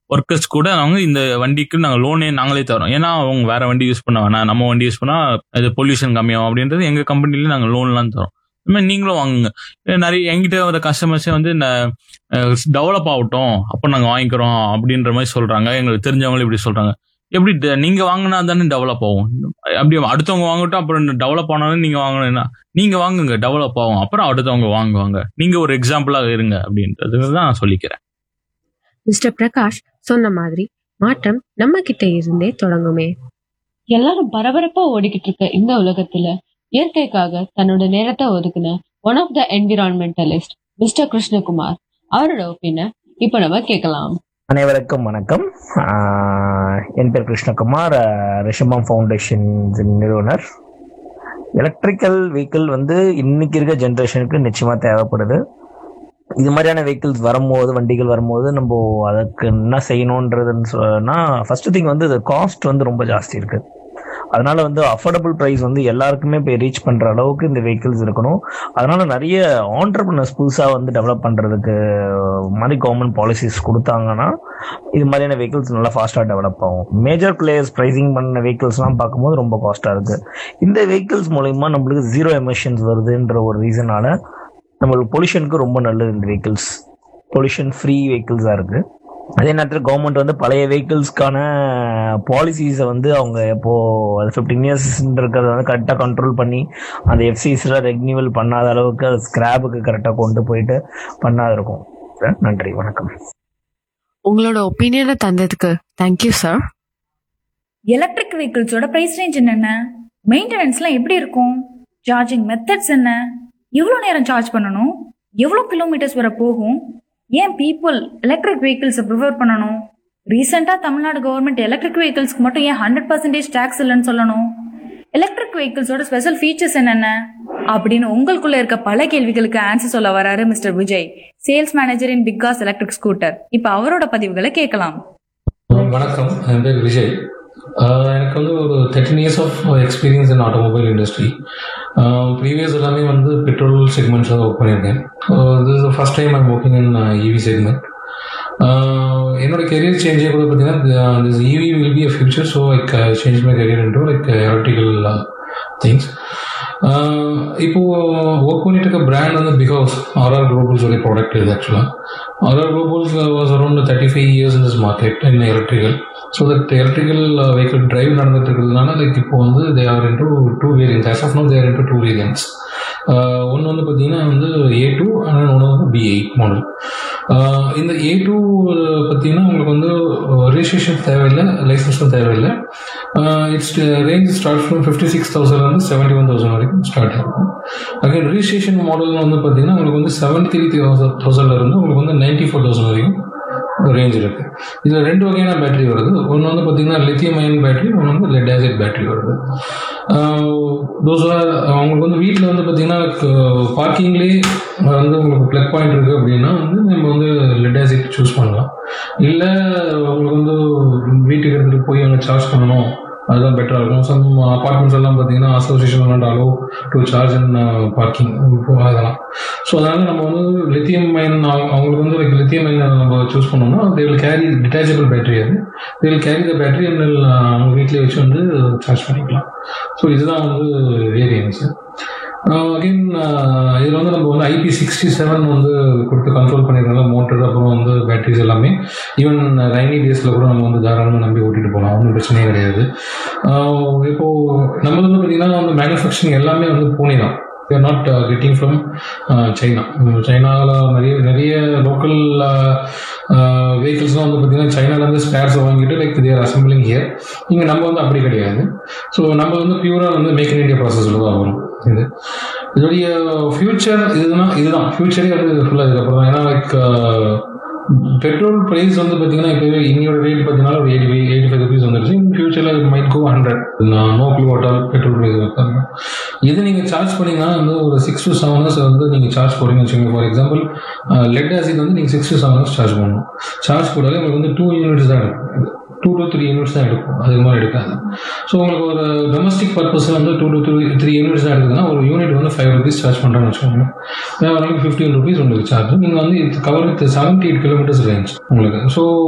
workers கூட அவங்க இந்த வண்டிக்கு நாங்கள் லோனே நாங்களே தரோம் ஏன்னா அவங்க வேற வண்டி யூஸ் பண்ண வேணாம் நம்ம வண்டி யூஸ் பண்ணா இது பொல்யூஷன் கம்மியாகும் அப்படின்றது எங்க கம்பெனில நாங்கள் லோன்லாம் தரோம் இந்த மாதிரி நீங்களும் வாங்குங்க ஏ, நிறைய எங்கிட்ட வர கஸ்டமர்ஸே வந்து இந்த டெவலப் ஆகட்டும் அப்போ நாங்கள் வாங்கிக்கிறோம் அப்படின்ற மாதிரி சொல்றாங்க எங்களுக்கு தெரிஞ்சவங்களும் இப்படி சொல்றாங்க எப்படி ட- நீங்க வாங்கினா தானே டெவலப் ஆகும் அப்படி அடுத்தவங்க வாங்கட்டும் அப்புறம் டெவலப் ஆனாலும் நீங்க வாங்கணும்னா நீங்க வாங்குங்க டெவலப் ஆகும் அப்புறம் அடுத்தவங்க வாங்குவாங்க நீங்க ஒரு எக்ஸாம்பிளா இருங்க அப்படின்றது தான் நான் சொல்லிக்கிறேன் மிஸ்டர் பிரகாஷ் சொன்ன மாதிரி மாற்றம் நம்ம கிட்ட இருந்தே தொடங்குமே எல்லாரும் பரபரப்பா ஓடிக்கிட்டு இருக்க இந்த உலகத்துல இயற்கைக்காக தன்னோட நேரத்தை ஒதுக்குன one of the environmentalist mister Krishnakumar அவரோட ஒப்பீனியன் இப்ப நம்ம கேட்கலாம் அனைவருக்கும் வணக்கம் ஆஹ் என் பேர் கிருஷ்ணகுமார் ஆஹ் ரிஷபம் ஃபவுண்டேஷன் நிறுவனர் எலக்ட்ரிக்கல் வெஹிக்கிள் வந்து இன்னைக்கு இருக்க ஜென்ரேஷனுக்கு நிச்சயமா தேவைப்படுது இது மாதிரியான வெஹிக்கிள்ஸ் வரும்போது வண்டிகள் வரும்போது நம்ம அதுக்கு என்ன செய்யணுன்றதுன்னு சொன்னா ஃபர்ஸ்ட் திங் வந்து காஸ்ட் வந்து ரொம்ப ஜாஸ்தி இருக்கு அதனால வந்து அஃபோர்டபுள் ப்ரைஸ் வந்து எல்லாருக்குமே போய் ரீச் பண்ற அளவுக்கு இந்த வெஹிக்கிள்ஸ் இருக்கணும் அதனால நிறைய ஆண்டர்பிரினர்ஸ் புதுசா வந்து டெவலப் பண்றதுக்கு மாதிரி கவர்மெண்ட் பாலிசிஸ் கொடுத்தாங்கன்னா இது மாதிரியான வெஹிக்கிள்ஸ் நல்லா ஃபாஸ்ட்டாக டெவலப் ஆகும் மேஜர் பிளேயர்ஸ் ப்ரைசிங் பண்ண வெஹிக்கிள்ஸ்லாம் பார்க்கும்போது ரொம்ப காஸ்ட்டாக இருக்கு இந்த வெஹிக்கிள்ஸ் மூலயமா நம்மளுக்கு ஜீரோ எமிஷன்ஸ் வருதுன்ற ஒரு ரீசனால நம்மளுக்கு பொல்யூஷனுக்கு ரொம்ப நல்லது இந்த வெஹிக்கிள்ஸ் பொல்யூஷன் ஃப்ரீ வெஹிக்கிள்ஸாக இருக்கு அதே நேரத்தில் கவர்மெண்ட் வந்து பழைய வெஹிக்கிள்ஸ்க்கான பாலிசிஸை வந்து அவங்க எப்போ அது ஃபிஃப்டீன் இயர்ஸ் இருக்கிறத வந்து கரெக்டாக கண்ட்ரோல் பண்ணி அந்த எஃப்சிஸ்லாம் ரெக்னிவல் பண்ணாத அளவுக்கு அது ஸ்கிராப்புக்கு கரெக்டாக கொண்டு போயிட்டு பண்ணாத இருக்கும் நன்றி வணக்கம் உங்களோட ஒப்பீனியனை தந்ததுக்கு தேங்க்யூ சார் எலக்ட்ரிக் வெஹிக்கிள்ஸோட பிரைஸ் ரேஞ்ச் என்னென்ன மெயின்டெனன்ஸ்லாம் எப்படி இருக்கும் சார்ஜிங் மெத்தட்ஸ் என்ன எவ்வளோ நேரம் சார்ஜ் பண்ணணும் எவ்வளோ கிலோமீட்டர்ஸ் வரை போகும் ஏன் பீப்புள் எலக்ட்ரிக் வெஹிக்கிள்ஸை ப்ரிஃபர் பண்ணணும் ரீசெண்டாக தமிழ்நாடு கவர்மெண்ட் எலக்ட்ரிக் வெஹிக்கிள்ஸ்க்கு மட்டும் ஏன் ஹண்ட்ரட் பர்சன்டேஜ் டேக்ஸ் இல்லைன்னு சொல்லணும் எலக்ட்ரிக் வெஹிக்கிள்ஸோட ஸ்பெஷல் ஃபீச்சர்ஸ் என்னென்ன அப்படின்னு உங்களுக்குள்ள இருக்க பல கேள்விகளுக்கு ஆன்சர் சொல்ல வராரு mister Vijay sales manager in BGauss electric scooter இப்போ அவரோட பதிவுகளை கேட்கலாம் வணக்கம் என் பேர் விஜய் ஆஹ் எனக்கு வந்து ஒரு thirteen years of experience in automobile industry previous எல்லாமே வந்து பெட்ரோல் செக்மெண்ட்ஸ் தான் ஒர்க் பண்ணியிருக்கேன் this is first time I'm working in EV segment என்னோட கெரியர் சேஞ்சே கூட பார்த்தீங்கன்னா this EV will be a future so like change my career into like electrical things இப்போ work பண்ணிட்டு இருக்க பிராண்ட் வந்து பிகாஸ் ஆர்ஆர் குளோபல்ஸ் உடைய ப்ராடக்ட் இது ஆக்சுவலாக RR Globals was around thirty five years in this market in electrical so that electrical vehicle drive நடந்துட்டு இருக்கிறதுனால like இப்போ வந்து they are into two variants as of no there into two variants ஒன்று வந்து பார்த்தீங்கன்னா வந்து ஏ டூ அண்ட் ஒன்று வந்து பி எயிட் மாடல் இந்த ஏ டூ பார்த்தீங்கன்னா உங்களுக்கு வந்து ரிஜிஸ்ட்ரேஷன் தேவையில்லை லைசன்ஸும் தேவையில்லை it's range start from fifty six தௌசண்ட்லேருந்து செவன்ட்டி ஒன் தௌசண்ட் வரைக்கும் ஸ்டார்ட் ஆகும் அகைன் ரிஜிஸ்ட்ரேஷன் மாடல் வந்து பார்த்தீங்கன்னா உங்களுக்கு வந்து செவன்டி த்ரீ தௌசண்ட்லேருந்து உங்களுக்கு வந்து நைன்டி ஃபோர் தௌசண்ட் வரைக்கும் ரேஞ்ச் இருக்கு இதில் ரெண்டு வகையான பேட்டரி வருது ஒன்று வந்து பார்த்தீங்கன்னா லித்தியம் அயன் பேட்டரி ஒன்று வந்து லெட் ஆசிட் பேட்டரி வருது தோஸ் அவங்களுக்கு வந்து வீட்டில் வந்து பார்த்தீங்கன்னா பார்க்கிங்லேயே வந்து உங்களுக்கு ப்ளக் பாயிண்ட் இருக்குது அப்படின்னா வந்து நம்ம வந்து லெட் ஆசிட் சூஸ் பண்ணலாம் இல்லை உங்களுக்கு வந்து வீட்டுக்கு எடுத்துகிட்டு போய் அங்கே சார்ஜ் பண்ணணும் அதுதான் பெட்டராக இருக்கும் சம் அப்பார்ட்மெண்ட்ஸ் எல்லாம் பார்த்தீங்கன்னா association not allow to charge in parking அதெல்லாம் ஸோ அதனால் நம்ம வந்து லித்தியம் மைன் அவங்களுக்கு வந்து லைக் லித்தியம் மைன் நம்ம சூஸ் பண்ணோம்னா they will carry detachable battery அது they will carry the battery and அவங்க வீட்டிலே வச்சு வந்து சார்ஜ் பண்ணிக்கலாம் ஸோ இதுதான் வந்து வேரியன்ஸு அகைன் இதில் வந்து நம்ம வந்து ஐபி சிக்ஸ்டி செவன் வந்து கொடுத்து கண்ட்ரோல் பண்ணிடுறாங்க மோட்டர் அப்புறம் வந்து பேட்டரிஸ் எல்லாமே ஈவன் ரைனி டேஸில் கூட நம்ம வந்து தாராளமாக நம்பி ஓட்டிட்டு போகலாம் ஒன்றும் பிரச்சனையே கிடையாது இப்போது நம்ம வந்து பார்த்திங்கன்னா வந்து மேனுஃபேக்சரிங் எல்லாமே வந்து பூனே தான் they're not getting from China சைனாவில் நிறைய நிறைய லோக்கல் வெஹிக்கிள்ஸ்லாம் வந்து பார்த்தீங்கன்னா சைனாலேருந்து ஸ்பேர்ஸை வாங்கிட்டு லைக் தேர் அசம்பிளிங் ஹியர் இங்கே நம்ம வந்து அப்படி கிடையாது ஸோ நம்ம வந்து பியூராக வந்து மேக் இன் இண்டியா ப்ராசஸில் தான் வரும் இது இதோடைய ஃபியூச்சர் இதுதான் இதுதான் ஃபியூச்சரே வந்து ஃபுல்லாக இதுக்கப்புறம் தான் ஏன்னா லைக் பெட்ரோல் ப்ரைஸ் வந்து பார்த்தீங்கன்னா இப்போ இன்னையோட ரேட் பார்த்தீங்கன்னா ஒரு eighty five eighty five rupees வந்துருச்சு இன் ஃபியூச்சரில் இது might go hundred no clue all petrol price வைப்பாங்க இது நீங்கள் சார்ஜ் பண்ணிங்கன்னா வந்து ஒரு சிக்ஸ் டு செவன் ஹவர்ஸ் வந்து நீங்கள் சார்ஜ் போடுறீங்கன்னு வச்சுக்கோங்க ஃபார் எக்ஸாம்பிள் லெட் ஆசிட் வந்து நீங்கள் six to seven hours charge பண்ணணும் சார்ஜ் போடாது உங்களுக்கு வந்து டூ யூனிட்ஸ் தான் எடுக்கும் டூ டு த்ரீ யூனிட்ஸ் தான் எடுக்கும் அதுக்கு மாதிரி எடுக்காது ஸோ உங்களுக்கு ஒரு டொமஸ்டிக் பர்பஸ் வந்து two to three three units தான் எடுக்குதுன்னா ஒரு யூனிட் வந்து ஃபைவ் ருபீஸ் சார்ஜ் பண்ணுறேன்னு வச்சுக்கோங்க வேறு ஃபிஃப்டீன் ருபீஸ் உங்களுக்கு சார்ஜ் நீங்கள் வந்து இது cover with seventy eight kilometres range உங்களுக்கு ஸோ